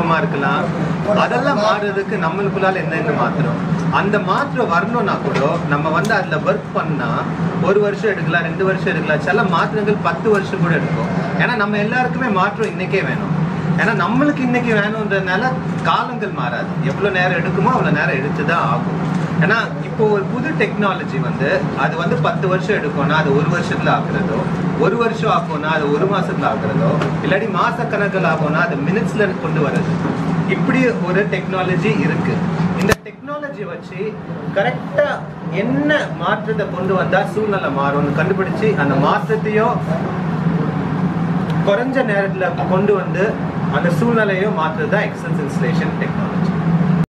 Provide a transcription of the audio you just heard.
தொழில்நுட்பமா இருக்கலாம் அதெல்லாம் மாறுறதுக்கு நம்மளுக்குள்ளால என்னென்ன மாத்திரம் அந்த மாற்றம் வரணும்னா கூட நம்ம வந்து அதுல ஒர்க் பண்ணா ஒரு வருஷம் எடுக்கலாம் ரெண்டு வருஷம் எடுக்கலாம் சில மாற்றங்கள் பத்து வருஷம் கூட எடுக்கும் ஏன்னா நம்ம எல்லாருக்குமே மாற்றம் இன்னைக்கே வேணும் ஏன்னா நம்மளுக்கு இன்னைக்கு வேணுன்றதுனால காலங்கள் மாறாது எவ்வளவு நேரம் எடுக்குமோ அவ்வளவு நேரம் எடுத்துதான் ஆகும் ஏன்னா இப்போ ஒரு புது டெக்னாலஜி வந்து அது வந்து பத்து வருஷம் எடுக்கும்னா அது ஒரு வருஷத்துல ஆக்குறதோ ஒரு வருஷம் ஆகும்னா அது ஒரு மாசத்துல ஆக்குறதோ இல்லாட்டி மாச கணக்கில் ஆகும்னா அது மினிட்ஸ்ல கொண்டு வர்றது இப்படி ஒரு டெக்னாலஜி இருக்கு இந்த டெக்னாலஜி வச்சு கரெக்டா என்ன மாற்றத்தை கொண்டு வந்தா சூழ்நிலை மாறும்னு கண்டுபிடிச்சு அந்த மாற்றத்தையும் குறைஞ்ச நேரத்துல கொண்டு வந்து அந்த சூழ்நிலையும் மாற்றுறது தான் எக்ஸல்ஸ் இன்ஸ்டலேஷன் டெக்னாலஜி